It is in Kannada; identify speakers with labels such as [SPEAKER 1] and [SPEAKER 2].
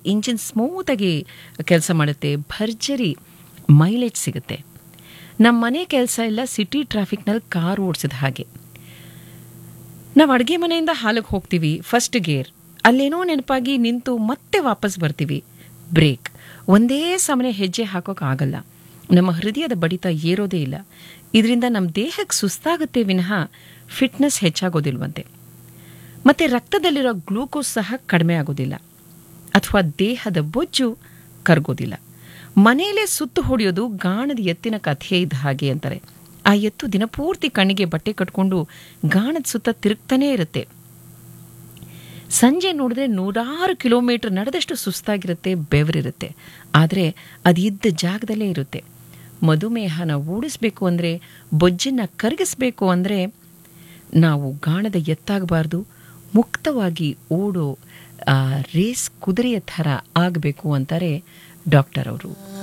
[SPEAKER 1] ಇಂಜಿನ್ ಸ್ಮೂತಾಗಿ ಕೆಲಸ ಮಾಡುತ್ತೆ ಭರ್ಜರಿ ಮೈಲೇಜ್ ಸಿಗುತ್ತೆ ನಮ್ಮ ಮನೆ ಕೆಲಸ ಎಲ್ಲ ಸಿಟಿ ಟ್ರಾಫಿಕ್ನಲ್ಲಿ ಕಾರ್ ಓಡಿಸಿದ ಹಾಗೆ ನಾವು ಅಡುಗೆ ಮನೆಯಿಂದ ಹಾಲಿಗೆ ಹೋಗ್ತೀವಿ ಫಸ್ಟ್ ಗೇರ್ ಅಲ್ಲೇನೋ ನೆನಪಾಗಿ ನಿಂತು ಮತ್ತೆ ವಾಪಸ್ ಬರ್ತೀವಿ ಬ್ರೇಕ್ ಒಂದೇ ಸಮನೆ ಹೆಜ್ಜೆ ಹಾಕೋಕ್ಕಾಗಲ್ಲ ನಮ್ಮ ಹೃದಯದ ಬಡಿತ ಏರೋದೇ ಇಲ್ಲ ಇದರಿಂದ ನಮ್ಮ ದೇಹಕ್ಕೆ ಸುಸ್ತಾಗುತ್ತೆ ವಿನಃ ಫಿಟ್ನೆಸ್ ಹೆಚ್ಚಾಗೋದಿಲ್ವಂತೆ ಮತ್ತು ರಕ್ತದಲ್ಲಿರೋ ಗ್ಲೂಕೋಸ್ ಸಹ ಕಡಿಮೆ ಆಗೋದಿಲ್ಲ ಅಥವಾ ದೇಹದ ಬೊಜ್ಜು ಕರಗೋದಿಲ್ಲ ಮನೆಯಲ್ಲೇ ಸುತ್ತು ಹೊಡೆಯೋದು ಗಾಣದ ಎತ್ತಿನ ಕಥೆ ಇದ್ದ ಹಾಗೆ ಅಂತಾರೆ ಆ ಎತ್ತು ದಿನಪೂರ್ತಿ ಕಣ್ಣಿಗೆ ಬಟ್ಟೆ ಕಟ್ಕೊಂಡು ಗಾಣದ ಸುತ್ತ ತಿರುಗ್ತಾನೇ ಇರುತ್ತೆ ಸಂಜೆ ನೋಡಿದ್ರೆ ನೂರಾರು ಕಿಲೋಮೀಟರ್ ನಡೆದಷ್ಟು ಸುಸ್ತಾಗಿರುತ್ತೆ ಬೆವರಿರುತ್ತೆ ಆದರೆ ಅದು ಇದ್ದ ಜಾಗದಲ್ಲೇ ಇರುತ್ತೆ ಮಧುಮೇಹನ ಓಡಿಸ್ಬೇಕು ಅಂದರೆ ಬೊಜ್ಜನ್ನು ಕರಗಿಸ್ಬೇಕು ಅಂದರೆ ನಾವು ಗಾಣದ ಎತ್ತಾಗಬಾರ್ದು ಮುಕ್ತವಾಗಿ ಓಡೋ ರೇಸ್ ಕುದುರೆಯ ಥರ ಆಗಬೇಕು ಅಂತಾರೆ ಡಾಕ್ಟರ್ ಅವರು